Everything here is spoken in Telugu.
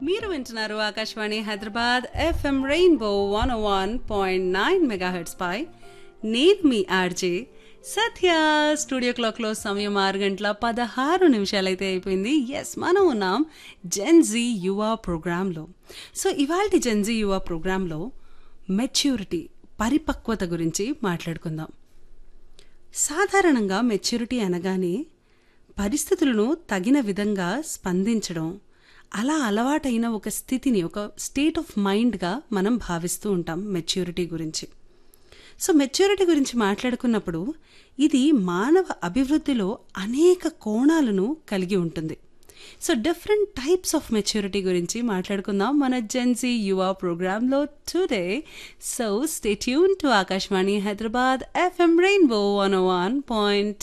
మీరు వింటున్నారు Akashvani Hyderabad FM rainbow one one point nine megahertz పై నేను మీ ఆర్జే సత్య స్టూడియో క్లాక్లో సమయం ఆరు గంటల పదహారు నిమిషాలైతే అయిపోయింది ఎస్ మనం ఉన్నాం జెన్జీ యువ ప్రోగ్రాంలో సో ఇవాళ జెన్జీ యువ ప్రోగ్రాంలో మెచ్యూరిటీ పరిపక్వత గురించి మాట్లాడుకుందాం సాధారణంగా మెచ్యూరిటీ అనగానే పరిస్థితులను తగిన విధంగా స్పందించడం అలా అలవాటైన ఒక స్థితిని ఒక స్టేట్ ఆఫ్ మైండ్గా మనం భావిస్తూ ఉంటాం మెచ్యూరిటీ గురించి సో మెచ్యూరిటీ గురించి మాట్లాడుకున్నప్పుడు ఇది మానవ అభివృద్ధిలో అనేక కోణాలను కలిగి ఉంటుంది so different types of maturity గురించి మాట్లాడుకుందాం మన జెన్సీ యువ ప్రోగ్రాంలో today so stay tune to Akashvani Hyderabad FM rainbow one one point